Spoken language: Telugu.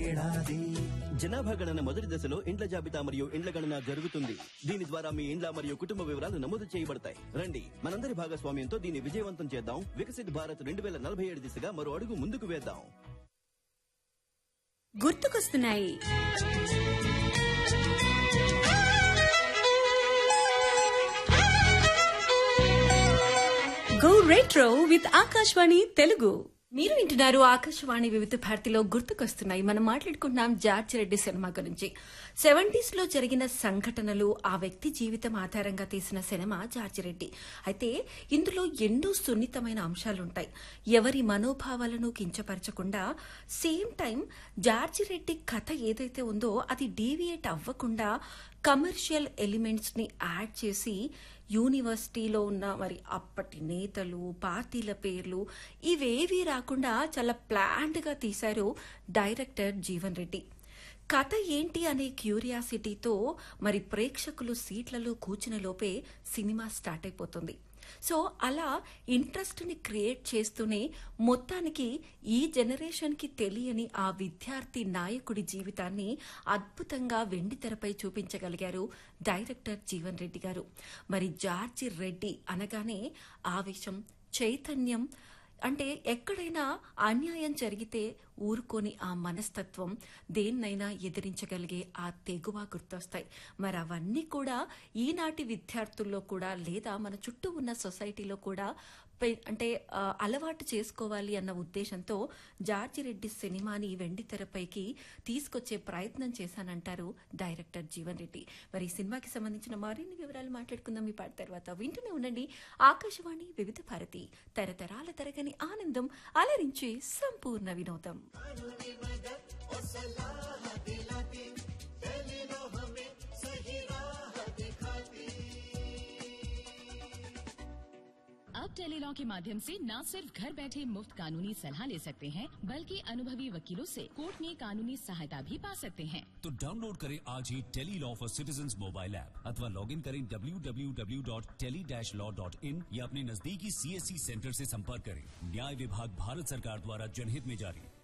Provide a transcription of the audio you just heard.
ఏడాది జనాభా గణన మొదటి దశలో ఇండ్ల జాబితా మరియు ఇండ్ల గణన జరుగుతుంది దీని ద్వారా మీ ఇండ్ల మరియు కుటుంబ వివరాలు నమోదు చేయబడతాయి రండి మనందరి భాగస్వామ్యంతో దీన్ని విజయవంతం చేద్దాం వికసిత్ భారత్ రెండు వేల నలభై ఏడు దిశగా మరో అడుగు ముందుకు వేద్దాం గుర్తుకొస్తున్నాయి go retro with Akashvani Telugu మీరు వింటున్నారు ఆకాశవాణి వివిధ భారతిలో గుర్తుకొస్తున్నాయి మనం మాట్లాడుకుంటున్నాం జార్జ్ రెడ్డి సినిమా గురించి సెవెంటీస్ లో జరిగిన సంఘటనలు ఆ వ్యక్తి జీవితం ఆధారంగా తీసిన సినిమా జార్జ్ రెడ్డి అయితే ఇందులో ఎన్నో సున్నితమైన అంశాలుంటాయి ఎవరి మనోభావాలను కించపరచకుండా సేమ్ టైం జార్జి రెడ్డి కథ ఏదైతే ఉందో అది డీవియేట్ అవ్వకుండా కమర్షియల్ ఎలిమెంట్స్ ని యాడ్ చేసి యూనివర్సిటీలో ఉన్న మరి అప్పటి నేతలు పార్టీల పేర్లు ఇవేవీ రాకుండా చాలా ప్లాండ్ గా తీశారు డైరెక్టర్ జీవన్ రెడ్డి కథ ఏంటి అనే క్యూరియాసిటీతో మరి ప్రేక్షకులు సీట్లలో కూర్చునే లోపే సినిమా స్టార్ట్ అయిపోతుంది సో అలా ఇంట్రెస్ట్ ని క్రియేట్ చేస్తూనే మొత్తానికి ఈ జనరేషన్ కి తెలియని ఆ విద్యార్థి నాయకుడి జీవితాన్ని అద్భుతంగా వెండి తెరపై చూపించగలిగారు డైరెక్టర్ జీవన్ రెడ్డి గారు మరి జార్జి రెడ్డి అనగానే ఆవేశం చైతన్యం అంటే ఎక్కడైనా అన్యాయం జరిగితే ఊరుకొని ఆ మనస్తత్వం దేన్నైనా ఎదిరించగలిగే ఆ తెగువ గుర్తొస్తాయి మరి అవన్నీ కూడా ఈనాటి విద్యార్థుల్లో కూడా లేదా మన చుట్టూ ఉన్న సొసైటీలో కూడా పె- అంటే ఆ, అలవాటు చేసుకోవాలి అన్న ఉద్దేశంతో జార్జి రెడ్డి సినిమాని వెండి తెరపైకి తీసుకొచ్చే ప్రయత్నం చేశానంటారు డైరెక్టర్ జీవన్ రెడ్డి మరి ఈ సినిమాకి సంబంధించిన మరిన్ని వివరాలు మాట్లాడుకుందాం ఈ పాట తర్వాత వింటూనే ఉండండి ఆకాశవాణి వివిధ భారతి తరతరాల తరగని ఆనందం అలరించే సంపూర్ణ వినోదం अब टेलीलॉ के माध्यम से न सिर्फ घर बैठे मुफ्त कानूनी सलाह ले सकते हैं बल्कि अनुभवी वकीलों से कोर्ट में कानूनी सहायता भी पा सकते हैं तो डाउनलोड करें आज ही tele law for citizen mobile app अथवा लॉग इन करें www.tele-law.in या अपने नजदीकी सीएससी सेंटर से संपर्क करें न्याय विभाग भारत सरकार द्वारा जनहित में जारी